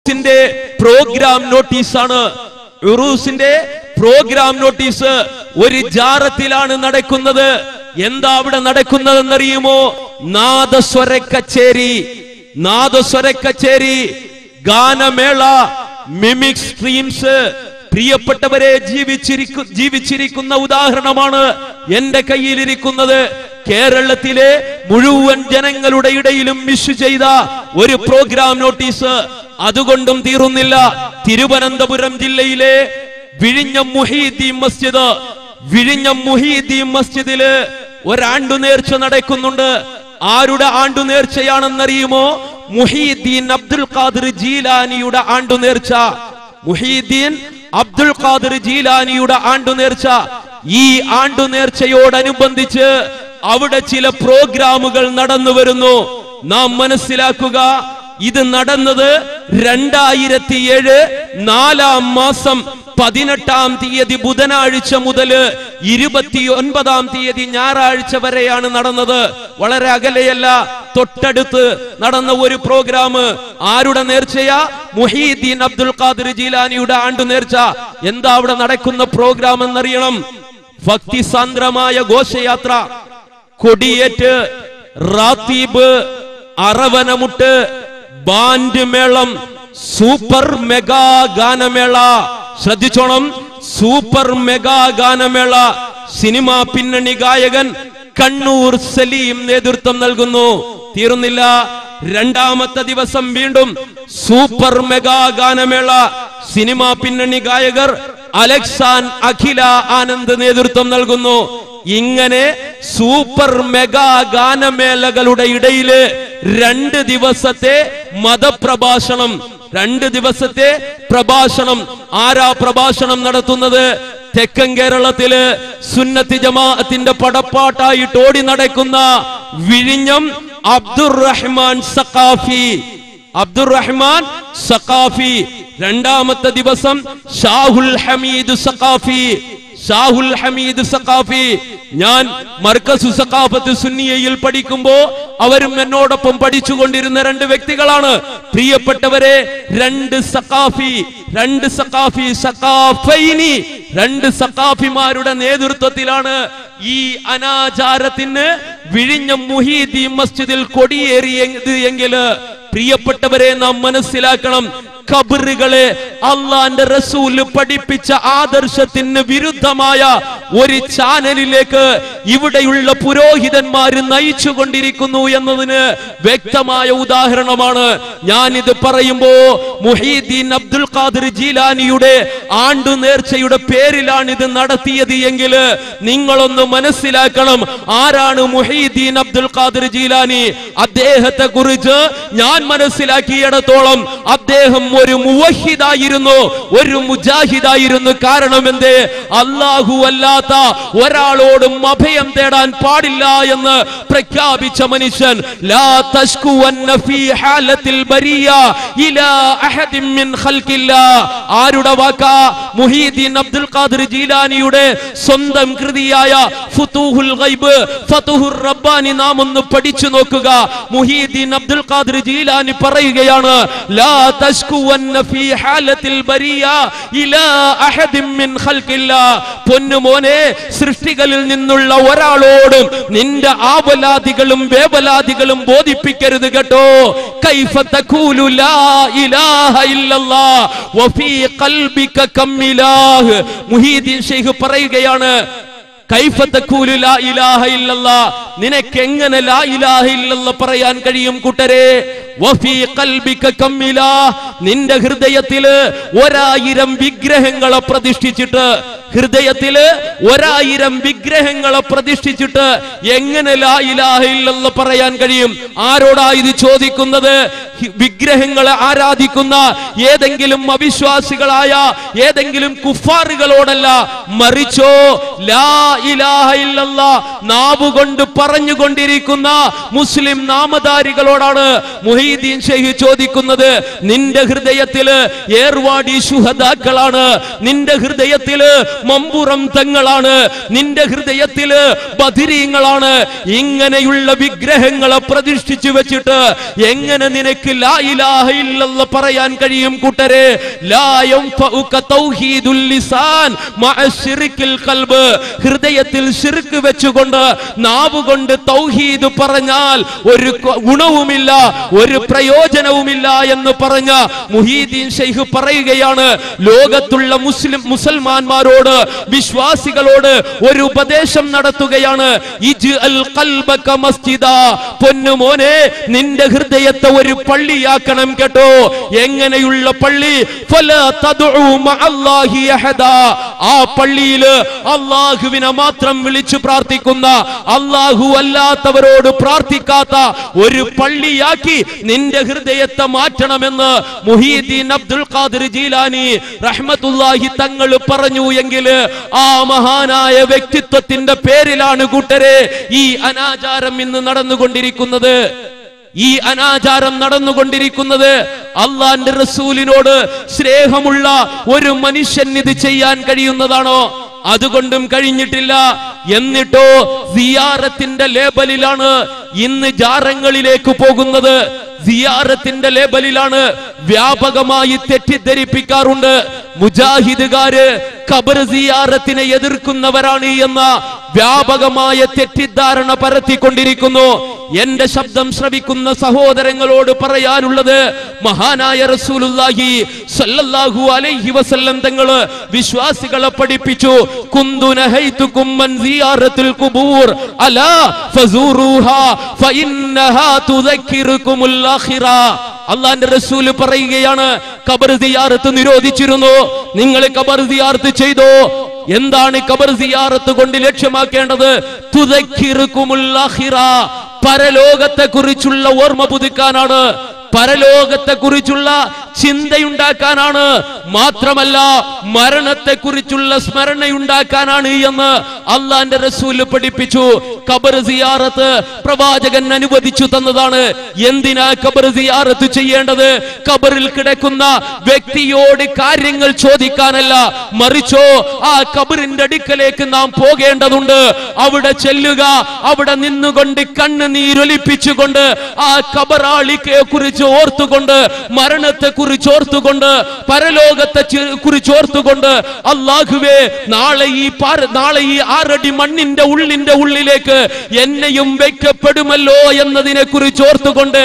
ഉറൂസിന്റെ programme നോട്ടീസാണ് ഉറൂസിന്റെ programme notice ഒരു ജാറത്തിലാണ് നടക്കുന്നത് എന്താ അവിടെ നടക്കുന്നതെന്നറിയുമോ നാദസ്വര കച്ചേരി നാദസ്വര കച്ചേരി ഗാനമേള മിമിക് സ്ട്രീംസ് പ്രിയപ്പെട്ടവരെ ജീവിച്ചിരിക്കു ജീവിച്ചിരിക്കുന്ന ഉദാഹരണമാണ് എന്റെ കയ്യിലിരിക്കുന്നത് കേരളത്തിലെ മുഴുവൻ ജനങ്ങളുടെ ഇടയിലും മിസ് ചെയ്ത ഒരു പ്രോഗ്രാം നോട്ടീസ് അതുകൊണ്ടും തീറുന്നില്ല തിരുവനന്തപുരം ജില്ലയിലെ വിഴിഞ്ഞം മുഹീദ്ദീൻ മസ്ജിദ് വിഴിഞ്ഞം മുഹീദ്ദീൻ മസ്ജിദില് ഒരാണ്ടു നേർച്ച നടക്കുന്നുണ്ട് ആരുടെ ആണ്ടു നേർച്ചയാണെന്നറിയുമോ മുഹീദ്ദീൻ അബ്ദുൽ ഖാദിർ ജീലാനിയുടെ ആണ്ടു നേർച്ച മുഹീദ്ദീൻ അബ്ദുൽ ഖാദിർ ജീലാനിയുടെ ആണ്ടു നേർച്ച ഈ ആണ്ടു നേർച്ചയോടനുബന്ധിച്ച് അവിടെ ചില പ്രോഗ്രാമുകൾ നടന്നു വരുന്നു നാം മനസ്സിലാക്കുക ഇത് നടന്നത് രണ്ടായിരത്തി ഏഴ് നാലാം മാസം പതിനെട്ടാം തീയതി ബുധനാഴ്ച മുതല് ഇരുപത്തി ഒൻപതാം തീയതി ഞായറാഴ്ച വരെയാണ് നടന്നത് വളരെ അകലെയല്ല തൊട്ടടുത്ത് നടന്ന ഒരു പ്രോഗ്രാം ആരുടെ നേർച്ചയാ മുഹീദ്ദീൻ അബ്ദുൽ ഖാദിർ ജീലാനിയുടെ ആണ്ടു നേർച്ച എന്താ അവിടെ നടക്കുന്ന പ്രോഗ്രാം എന്നറിയണം ഭക്തിസാന്ദ്രമായ ഘോഷയാത്ര കൊടിയേറ്റ് റാത്തീബ് അറവനമുട്ട് ബാൻഡ് മേളം സൂപ്പർ മെഗാ ഗാനമേള ശ്രദ്ധിച്ചോണം സൂപ്പർ മെഗാ ഗാനമേള സിനിമാ പിന്നണി ഗായകൻ കണ്ണൂർ സലീം നേതൃത്വം നൽകുന്നു തീർന്നില്ല രണ്ടാമത്തെ ദിവസം വീണ്ടും സൂപ്പർ മെഗാ ഗാനമേള സിനിമാ പിന്നണി ഗായകർ അലക്സാൻ അഖില ആനന്ദ് നേതൃത്വം നൽകുന്നു ഇങ്ങനെ സൂപ്പർ മെഗാ ഗാനമേളകളുടെ ഇടയില് രണ്ട് ദിവസത്തെ മതപ്രഭാഷണം രണ്ട് ദിവസത്തെ പ്രഭാഷണം ആരാ പ്രഭാഷണം നടത്തുന്നത് തെക്കൻ കേരളത്തില് സുന്നത്തി ജമാഅത്തിന്റെ പടപ്പാട്ടായിട്ട് ഓടി നടക്കുന്ന വിഴിഞ്ഞം അബ്ദുറഹ്മാൻ സഖാഫി അബ്ദുറഹ്മാൻ സഖാഫി രണ്ടാമത്തെ ദിവസം ഷാഹുൽ ഹമീദ് സഖാഫി ഷാഹുൽ ഹമീദ് സഖാഫി ഞാൻ മർക്കസു സഖാഫത്ത് സുന്നിയയിൽ പഠിക്കുമ്പോ അവരും എന്നോടൊപ്പം പഠിച്ചുകൊണ്ടിരുന്ന രണ്ട് വ്യക്തികളാണ് പ്രിയപ്പെട്ടവരെ രണ്ട് സഖാഫി രണ്ട് സഖാഫി സഖാഫൈനി രണ്ട് സഖാഫിമാരുടെ നേതൃത്വത്തിലാണ് ഈ അനാചാരത്തിന് വിഴിഞ്ഞം മുഹീദ്ദീൻ മസ്ജിദിൽ കൊടിയേറിയത് എങ്കില് പ്രിയപ്പെട്ടവരെ നാം മനസ്സിലാക്കണം ഖബറുകളെ അള്ളാന്റെ റസൂല് പഠിപ്പിച്ച ആദർശത്തിന് വിരുദ്ധമായ ഒരു ചാനലിലേക്ക് ഇവിടെയുള്ള പുരോഹിതന്മാര് നയിച്ചു കൊണ്ടിരിക്കുന്നു എന്നതിന് വ്യക്തമായ ഉദാഹരണമാണ് ഞാൻ ഇത് പറയുമ്പോ മുഹീദ്ദീൻ അബ്ദുൽ ഖാദിർ ജീലാനിയുടെ ആണ്ടു നേർച്ചയുടെ പേരിലാണ് ഇത് നടത്തിയത് എങ്കിൽ നിങ്ങളൊന്ന് മനസ്സിലാക്കണം ആരാണ് മുഹീദ്ദീൻ അബ്ദുൽ ഖാദിർ ജീലാനി അദ്ദേഹത്തെ കുറിച്ച് ഞാൻ മനസ്സിലാക്കിയിടത്തോളം അദ്ദേഹം ഒരു മുവഹിദായിരുന്നു ഒരു മുജാഹിദായിരുന്നു കാരണം എന്ത് അള്ളാഹു അല്ലാത്ത ഒരാളോടും അഭയം തേടാൻ പാടില്ല എന്ന് പ്രഖ്യാപിച്ച മനുഷ്യൻ ലാ തശ്കുവന്ന ഫീ ഹാലത്തിൽ ബരിയ ഇലാ അഹദിൻ മിൻ ഖൽഖില്ലാ ആരുടെ വാക്കാ മുഹീദ്ദീൻ അബ്ദുൽ ഖാദിർ ജീലാനിയുടെ സ്വന്തം കൃതിയായ ഫുതൂഹുൽ ഗൈബ് ഫതുഹുർ റബ്ബാനി നാം ഒന്ന് പഠിച്ചു നോക്കുക മുഹീദ്ദീൻ അബ്ദുൽ ഖാദിർ ജീലാനി പറയുകയാണ് ലാ തശ്കുവന്ന ഫീ ഹാലത്തിൽ ബരിയ ഇലാ അഹദിൻ മിൻ ഖൽഖില്ലാ പൊന്നുമോനെ സൃഷ്ടികളിൽ നിന്നുള്ള ഒരാളോടും നിന്റെ ആവലാദികളും വേവലാദികളും ബോധിപ്പിക്കരുത് കേട്ടോ കൈഫ തഖൂലു ലാ ഇലാഹ ഇല്ലല്ലാ വഫീ ഖൽബിക കം ഇലാഹ് മുഹീദ്ദീൻ ഷെയ്ഖ് പറയുകയാണ് കൈഫ തഖൂലു ലാ ഇലാഹ ഇല്ലല്ലാ നിനക്ക് എങ്ങനെ ലാ ഇലാഹ ഇല്ലല്ലാ പറയാൻ കഴിയും കൂട്ടരെ വഫീ ഖൽബിക കം ഇലാഹ് നിന്റെ ഹൃദയത്തില് ഒരായിരം വിഗ്രഹങ്ങളെ പ്രതിഷ്ഠിച്ചിട്ട് ഹൃദയത്തില് ഒരായിരം വിഗ്രഹങ്ങളെ പ്രതിഷ്ഠിച്ചിട്ട് എങ്ങനെ ലാ ഇലാഹ ഇല്ലല്ലാ പറയാൻ കഴിയും ആരോടാ ഇത് ചോദിക്കുന്നത് ഹി- വിഗ്രഹങ്ങളെ ആരാധിക്കുന്ന ഏതെങ്കിലും അവിശ്വാസികളായ ഏതെങ്കിലും കുഫാറുകളോടല്ല മറിച്ചോ ലാ ഇലാഹ ഇല്ലല്ലാ നാവുകൊണ്ട് പറഞ്ഞുകൊണ്ടിരിക്കുന്ന മുസ്ലിം നാമധാരികളോടാണ് മുഹീദ്ദീൻ ഷെയ്ഖ് ചോദിക്കുന്നത് നിന്റെ ഹൃദയത്തില് ഏർവാടി ശുഹദാക്കളാണ് നിന്റെ ഹൃദയത്തില് മമ്പുറം തങ്ങളാണ് നിന്റെ ഹൃദയത്തില് ബദിരീങ്ങളാണ് ഇങ്ങനെയുള്ള വിഗ്രഹങ്ങളെ പ്രതിഷ്ഠിച്ചു വെച്ചിട്ട് എങ്ങനെ നിനക്ക് ലാ ഇലാഹ ഇല്ലല്ല പറയാൻ കഴിയും കൂട്ടരെ ലാ യൻഫഉക തൗഹീദുൽ ലിസാൻ മഅ ശിർക്കിൽ ഖൽബ് ഹൃദയത്തിൽ ശിർക്ക് വെച്ചുകൊണ്ട് നാവ് കൊണ്ട് തൗഹീദ് പറഞ്ഞാൽ ഒരു കൊ- ഗുണവുമില്ല ഒരു പ്രയോജനവുമില്ല എന്ന് പറഞ്ഞ മുഹീദ്ദീൻ ഷെയ്ഖ് പറയുകയാണ് ലോകത്തുള്ള മുസ്ലിം മുസൽമാന്മാരോട് വിശ്വാസികളോട് ഒരു ഉപദേശം നടത്തുകയാണ് ഇജ് അൽ ഖൽബക മസ്ജിദ പൊന്നു മോനെ നിന്റെ ഹൃദയത്തെ ഒരു പള്ളിയാക്കണം കേട്ടോ എങ്ങനെയുള്ള പള്ളി ഫലാ തദ്ഉ മഅല്ലാഹി അഹദാ ആ പള്ളിയില് അള്ളാഹുവിനെ മാത്രം വിളിച്ചു പ്രാർത്ഥിക്കുന്ന അള്ളാഹു അല്ലാത്തവരോട് പ്രാർത്ഥിക്കാത്ത ഒരു പള്ളിയാക്കി നിന്റെ ഹൃദയത്തെ മാറ്റണമെന്ന് മുഹീദ്ദീൻ അബ്ദുൽ ഖാദിർ ജീലാനി റഹ്മത്തുള്ളാഹി തങ്ങൾ പറഞ്ഞു എങ്കിൽ ആ മഹാനായ വ്യക്തിത്വത്തിന്റെ പേരിലാണ് കൂട്ടരെ ഈ അനാചാരം ഇന്ന് നടന്നുകൊണ്ടിരിക്കുന്നത് ഈ അനാചാരം നടന്നുകൊണ്ടിരിക്കുന്നത് അള്ളാന്റെ റസൂലിനോട് സ്നേഹമുള്ള ഒരു മനുഷ്യൻ ഇത് ചെയ്യാൻ കഴിയുന്നതാണോ അതുകൊണ്ടും കഴിഞ്ഞിട്ടില്ല എന്നിട്ടോ സിയാറത്തിന്റെ ലേബലിലാണ് ഇന്ന് ജാറങ്ങളിലേക്ക് പോകുന്നത് സിയാറത്തിന്റെ ലേബലിലാണ് വ്യാപകമായി തെറ്റിദ്ധരിപ്പിക്കാറുണ്ട് മുജാഹിദുകാര് ഖബർ സിയാറത്തിനെ എതിർക്കുന്നവരാണ് എന്ന വ്യാപകമായ തെറ്റിദ്ധാരണ പരത്തിക്കൊണ്ടിരിക്കുന്നു എന്റെ ശബ്ദം ശ്രവിക്കുന്ന സഹോദരങ്ങളോട് പറയാനുള്ളത് മഹാനായ റസൂലുള്ളാഹി സല്ലല്ലാഹു അലൈഹി വസല്ലം തങ്ങള് വിശ്വാസികളെ പഠിപ്പിച്ചു കുന്തു നഹൈതുകും മൻ സിയാറത്തുൽ ഖുബൂർ അലാ ഫസൂറുഹാ ഫഇന്നഹാ തുദക്കിറുകുമുൽ ആഖിറ അള്ളാന്റെ റസൂല് പറയുകയാണ് ഖബർ സിയാറത്ത് നിരോധിച്ചിരുന്നു നിങ്ങൾ ഖബർ സിയാറത്ത് ചെയ്തോ എന്താണ് ഖബർ സിയാറത്ത് കൊണ്ട് ലക്ഷ്യമാക്കേണ്ടത് തുദക്കിറുകുമുൽ ആഖിറ പരലോകത്തെ കുറിച്ചുള്ള ഓർമ്മ പുതുക്കാനാണ് പരലോകത്തെ കുറിച്ചുള്ള ചിന്തയുണ്ടാക്കാനാണ് മാത്രമല്ല മരണത്തെ കുറിച്ചുള്ള സ്മരണയുണ്ടാക്കാനാണ് എന്ന് അള്ളാന്റെ റസൂല് പഠിപ്പിച്ചു ഖബർ സിയാറത്ത് പ്രവാചകൻ അനുവദിച്ചു തന്നതാണ് എന്തിനാ ഖബർ സിയാറത്ത് ചെയ്യേണ്ടത് ഖബറിൽ കിടക്കുന്ന വ്യക്തിയോട് കാര്യങ്ങൾ ചോദിക്കാനല്ല മറിച്ചോ ആ ഖബറിന്റെ അടുക്കലേക്ക് നാം പോകേണ്ടതുണ്ട് അവിടെ ചെല്ലുക അവിടെ നിന്നുകൊണ്ട് കണ്ണുനീരൊലിപ്പിച്ചുകൊണ്ട് ആ ഖബറാളിക്കെ കുറിച്ച് ഓർത്തുകൊണ്ട് മരണത്തെ കുറിച്ച് ഓർത്തുകൊണ്ട് പരലോകത്തെ ചി- കുറിച്ച് ഓർത്തുകൊണ്ട് അള്ളാഹുവേ നാളെ ഈ പാര- നാളെ ഈ ആറടി മണ്ണിന്റെ ഉള്ളിന്റെ ഉള്ളിലേക്ക് എന്നെയും വെക്കപ്പെടുമല്ലോ എന്നതിനെ കുറിച്ച് ഓർത്തുകൊണ്ട്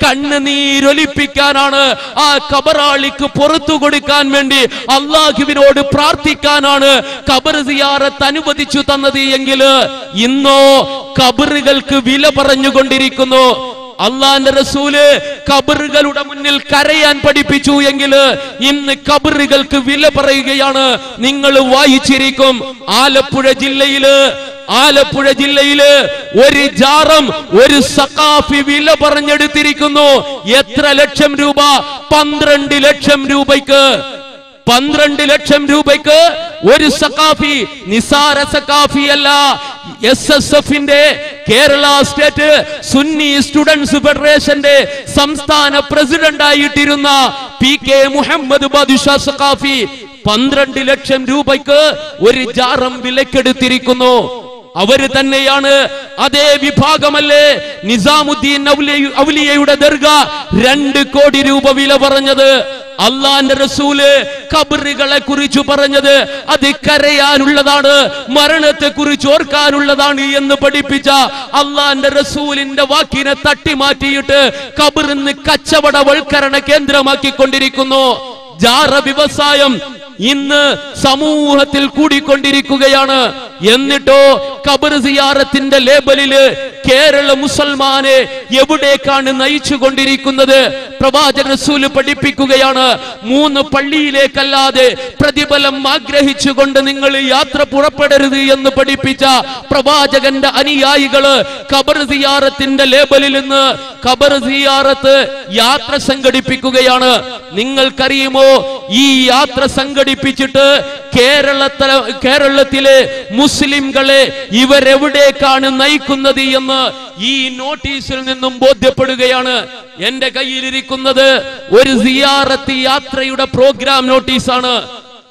കണ്ണുനീരൊലിപ്പിക്കാനാണ് ആ കബറാളിക്ക് പുറത്തു കൊടുക്കാൻ വേണ്ടി അള്ളാഹുവിനോട് പ്രാർത്ഥിക്കാനാണ് കബർ സിയാറത്ത് അനുവദിച്ചു തന്നത് എങ്കിൽ ഇന്നോ കബറുകൾക്ക് വില പറഞ്ഞുകൊണ്ടിരിക്കുന്നു അള്ളാന്റെ റസൂല് കബറുകളുടെ മുന്നിൽ കരയാൻ പഠിപ്പിച്ചു എങ്കിൽ ഇന്ന് കബറുകൾക്ക് വില പറയുകയാണ് നിങ്ങൾ വായിച്ചിരിക്കും ആലപ്പുഴ ജില്ലയില് ആലപ്പുഴ ജില്ലയില് ഒരു ജാറം ഒരു സഖാഫി വില പറഞ്ഞെടുത്തിരിക്കുന്നു എത്ര ലക്ഷം രൂപ പന്ത്രണ്ട് ലക്ഷം രൂപയ്ക്ക് പന്ത്രണ്ട് ലക്ഷം രൂപയ്ക്ക് ഒരു സക്കാഫി നിസാര സക്കാഫി അല്ല എസ് എസ് എഫിന്റെ കേരള സ്റ്റേറ്റ് സുന്നി സ്റ്റുഡൻസ് ഫെഡറേഷന്റെ സംസ്ഥാന പ്രസിഡന്റ് ആയിട്ടിരുന്ന പി കെ മുഹമ്മദ് ബാദുഷാ സക്കാഫി പന്ത്രണ്ട് ലക്ഷം രൂപയ്ക്ക് ഒരു ജാറം വിലക്കെടുത്തിരിക്കുന്നു അവര് തന്നെയാണ് അതേ വിഭാഗമല്ലേ നിസാമുദ്ദീൻ ഔലിയ- ഔലിയയുടെ ദർഗ രണ്ട് കോടി രൂപ വില പറഞ്ഞത് അള്ളാന്റെ റസൂല് കബറുകളെ കുറിച്ച് പറഞ്ഞത് അത് കരയാനുള്ളതാണ് മരണത്തെ കുറിച്ച് ഓർക്കാനുള്ളതാണ് എന്ന് പഠിപ്പിച്ച അള്ളാന്റെ റസൂലിന്റെ വാക്കിനെ തട്ടിമാറ്റിയിട്ട് കബറിന്ന് കച്ചവടവൽക്കരണ കേന്ദ്രമാക്കിക്കൊണ്ടിരിക്കുന്നു ജാറ വ്യവസായം ഇന്ന് സമൂഹത്തിൽ കൂടിക്കൊണ്ടിരിക്കുകയാണ് എന്നിട്ടോ കബർ സിയാറത്തിന്റെ ലേബലില് കേരള മുസൽമാനെ എവിടേക്കാണ് നയിച്ചു കൊണ്ടിരിക്കുന്നത് പ്രവാചക റസൂല് പഠിപ്പിക്കുകയാണ് മൂന്ന് പള്ളിയിലേക്കല്ലാതെ പ്രതിഫലം ആഗ്രഹിച്ചുകൊണ്ട് നിങ്ങൾ യാത്ര പുറപ്പെടരുത് എന്ന് പഠിപ്പിച്ച പ്രവാചകന്റെ അനുയായികള് കബർ സിയാറത്തിന്റെ ലേബലിൽ നിന്ന് കബർ സിയാറത്ത് യാത്ര സംഘടിപ്പിക്കുകയാണ് നിങ്ങൾക്കറിയുമോ ഈ യാത്ര സംഘടിപ്പിച്ചിട്ട് കേരളത്തിലെ കേരളത്തിലെ മുസ്ലിംകളെ ഇവരെവിടേക്കാണ് നയിക്കുന്നത് എന്ന് ഈ നോട്ടീസിൽ നിന്നും ബോധ്യപ്പെടുകയാണ് എന്റെ കയ്യിലിരിക്കുന്നത് ഒരു സിയാറത്ത് യാത്രയുടെ പ്രോഗ്രാം നോട്ടീസാണ്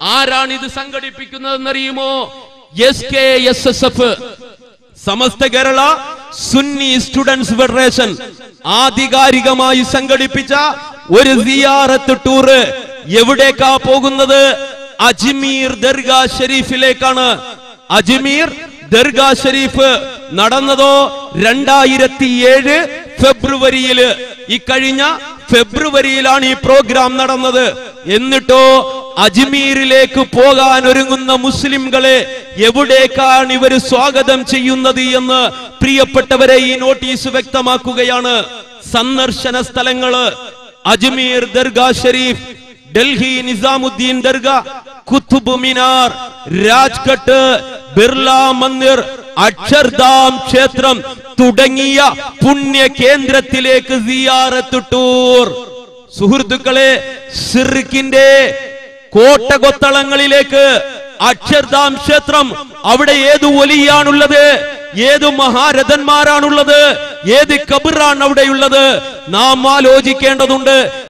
ആരാണ് ഇത് സംഘടിപ്പിക്കുന്നതെന്നറിയുമോ S K S S F Samastha Kerala Sunni students federation ആധികാരികമായി സംഘടിപ്പിച്ച ഒരു സിയാറത്ത് ടൂറ് എവിടേക്കാ പോകുന്നത് അജ്മീർ ദർഗാ ഷെരീഫിലേക്കാണ് അജ്മീർ ദർഗാ ഷെരീഫ് നടന്നതോ രണ്ടായിരത്തി ഏഴ് ഫെബ്രുവരിയില് ഇക്കഴിഞ്ഞ ഫെബ്രുവരിയിലാണ് ഈ പ്രോഗ്രാം നടന്നത് എന്നിട്ടോ അജ്മീറിലേക്ക് പോകാൻ ഒരുങ്ങുന്ന മുസ്ലിംകളെ എവിടേക്കാണ് ഇവർ സ്വാഗതം ചെയ്യുന്നത് എന്ന് പ്രിയപ്പെട്ടവരെ ഈ നോട്ടീസ് വ്യക്തമാക്കുകയാണ് സന്ദർശന സ്ഥലങ്ങള് അജ്മീർ ദർഗാ ഷരീഫ് ഡൽഹി നിസാമുദ്ദീൻ ദർഗ കുത്തുബ് മിനാർ രാജ്ഘട്ട് ബിർള മന്ദിർ അക്ഷർധാം ക്ഷേത്രം തുടങ്ങിയ പുണ്യ കേന്ദ്രത്തിലേക്ക് സിയാറത്ത് ടൂർ സുഹൃത്തുക്കളെ സിർക്കിന്റെ കോട്ടകൊത്തളങ്ങളിലേക്ക് അക്ഷർധാം ക്ഷേത്രം അവിടെ ഏത് ഒലിയാണുള്ളത് ഏത് മഹാരഥന്മാരാണുള്ളത് ഏത് കബിറാണ് അവിടെയുള്ളത് നാം ആലോചിക്കേണ്ടതുണ്ട്